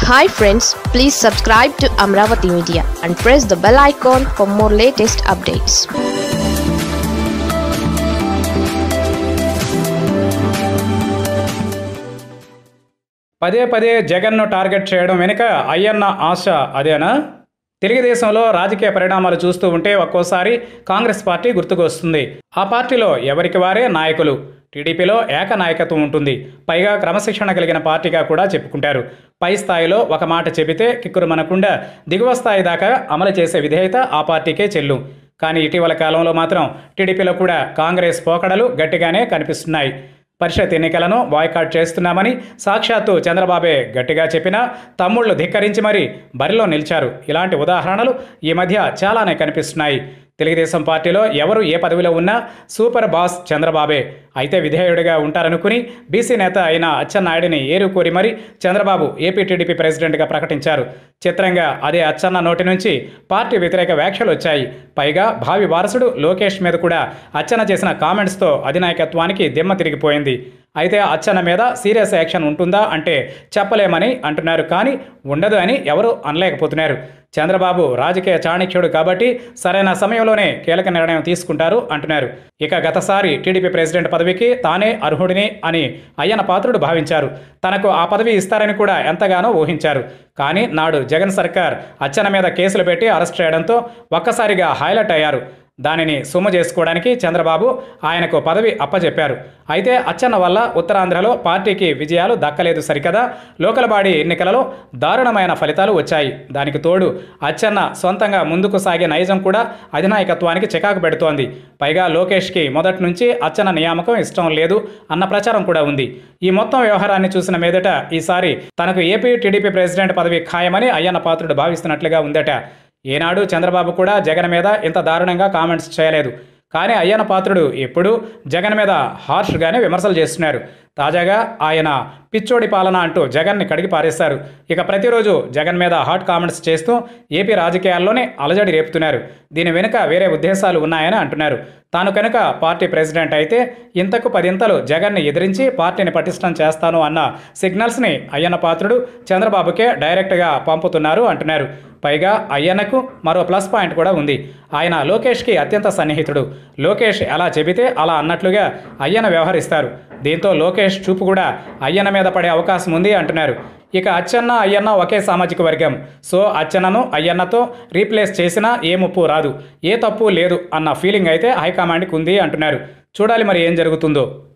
hi friends please subscribe to Amaravati media and press the bell icon for more latest updates పదే పదే జగన్ను target చేయడం వెనుక అయ్యన్న ఆశ అదేనా తెలుగుదేశంలో రాజకీయ పరిణామాలు చూస్తూ ఉంటే ఒక్కోసారి కాంగ్రెస్ పార్టీ గుర్తుకు వస్తుంది ఆ పార్టీలో ఎవరికి వారే నాయకులు టీడీపీలో ఏక నాయకత్వం ఉంటుంది పైగా క్రమశిక్షణ కలిగిన పార్టీగా కూడా చెప్పుకుంటారు పై స్థాయిలో ఒక మాట చెబితే కిక్కురు మనకుండా దిగువ స్థాయి దాకా అమలు చేసే విధేయత ఆ పార్టీకే చెల్లు కానీ ఇటీవల కాలంలో మాత్రం టీడీపీలో కూడా కాంగ్రెస్ పోకడలు గట్టిగానే కనిపిస్తున్నాయి పరిషత్ ఎన్నికలను బాయ్కాట్ చేస్తున్నామని సాక్షాత్తు చంద్రబాబే గట్టిగా చెప్పినా తమ్ముళ్ళు ధిక్కరించి మరీ బరిలో నిలిచారు ఇలాంటి ఉదాహరణలు ఈ మధ్య చాలానే కనిపిస్తున్నాయి తెలుగుదేశం పార్టీలో ఎవరు ఏ పదవిలో ఉన్నా సూపర్ బాస్ చంద్రబాబే అయితే విధేయుడిగా ఉంటారనుకుని బీసీ నేత అయిన అచ్చెన్నాయుడిని ఏరుకోరి మరి చంద్రబాబు ఏపీ టీడీపీ ప్రెసిడెంట్గా ప్రకటించారు చిత్రంగా అదే అచ్చెన్న నోటి నుంచి పార్టీ వ్యతిరేక వ్యాఖ్యలు వచ్చాయి పైగా భావి వారసుడు లోకేష్ మీద కూడా అచ్చెన్న చేసిన కామెంట్స్తో అధినాయకత్వానికి దిమ్మ తిరిగిపోయింది అయితే అచ్చెన్న మీద సీరియస్ యాక్షన్ ఉంటుందా అంటే చెప్పలేమని అంటున్నారు కానీ ఉండదు అని ఎవరు అనలేకపోతున్నారు చంద్రబాబు రాజకీయ చాణక్యుడు కాబట్టి సరైన సమయంలోనే కీలక నిర్ణయం తీసుకుంటారు అంటున్నారు ఇక గతసారి టీడీపీ ప్రెసిడెంట్ పదవికి తానే అర్హుడిని అని అయ్యన పాత్రుడు భావించారు తనకు ఆ పదవి ఇస్తారని కూడా ఎంతగానో ఊహించారు కానీ నాడు జగన్ సర్కార్ అచ్చెన్న మీద కేసులు పెట్టి అరెస్ట్ చేయడంతో ఒక్కసారిగా హైలైట్ అయ్యారు దానిని సొమ్ము చేసుకోవడానికి చంద్రబాబు ఆయనకు పదవి అప్పచెప్పారు అయితే అచ్చెన్న వల్ల ఉత్తరాంధ్రలో పార్టీకి విజయాలు దక్కలేదు సరికదా లోకల్ బాడీ ఎన్నికలలో దారుణమైన ఫలితాలు వచ్చాయి దానికి తోడు అచ్చెన్న సొంతంగా ముందుకు సాగే నైజం కూడా అధినాయకత్వానికి చికాకు పెడుతోంది పైగా లోకేష్కి మొదటి నుంచి అచ్చెన్న నియామకం ఇష్టం లేదు అన్న ప్రచారం కూడా ఉంది ఈ మొత్తం వ్యవహారాన్ని చూసిన మీదట ఈసారి తనకు ఏపీ టీడీపీ ప్రెసిడెంట్ పదవి ఖాయమని అయ్యన్న పాత్రుడు భావిస్తున్నట్లుగా ఉందట ఏనాడు చంద్రబాబు కూడా జగన్ మీద ఇంత దారుణంగా కామెంట్స్ చేయలేదు కానీ అయ్యన్న పాత్రుడు ఎప్పుడూ జగన్ మీద హార్ష్గానే విమర్శలు చేస్తున్నారు తాజాగా ఆయన పిచ్చోడి పాలన అంటూ జగన్ని కడిగి పారేశారు ఇక ప్రతిరోజు జగన్ మీద హాట్ కామెంట్స్ చేస్తూ ఏపీ రాజకీయాల్లోనే అలజడి రేపుతున్నారు దీని వెనుక వేరే ఉద్దేశాలు ఉన్నాయని అంటున్నారు తాను కనుక పార్టీ ప్రెసిడెంట్ అయితే ఇంతకు పదింతలు జగన్ని ఎదిరించి పార్టీని పటిష్టం చేస్తాను అన్న సిగ్నల్స్ని అయ్యన్న పాత్రుడు చంద్రబాబుకే డైరెక్ట్గా పంపుతున్నారు అంటున్నారు పైగా అయ్యన్నకు మరో ప్లస్ పాయింట్ కూడా ఉంది ఆయన లోకేష్కి అత్యంత సన్నిహితుడు లోకేష్ ఎలా చెబితే అలా అన్నట్లుగా అయ్యన్న వ్యవహరిస్తారు దీంతో లోకేష్ చూపు కూడా అయ్యన్న మీద పడే అవకాశం ఉంది అంటున్నారు ఇక అచ్చెన్న అయ్యన్న ఒకే సామాజిక వర్గం సో అచ్చెన్నను అయ్యన్నతో రీప్లేస్ చేసినా ఏ ముప్పు రాదు ఏ తప్పు లేదు అన్న ఫీలింగ్ అయితే హైకమాండ్కి ఉంది అంటున్నారు చూడాలి మరి ఏం జరుగుతుందో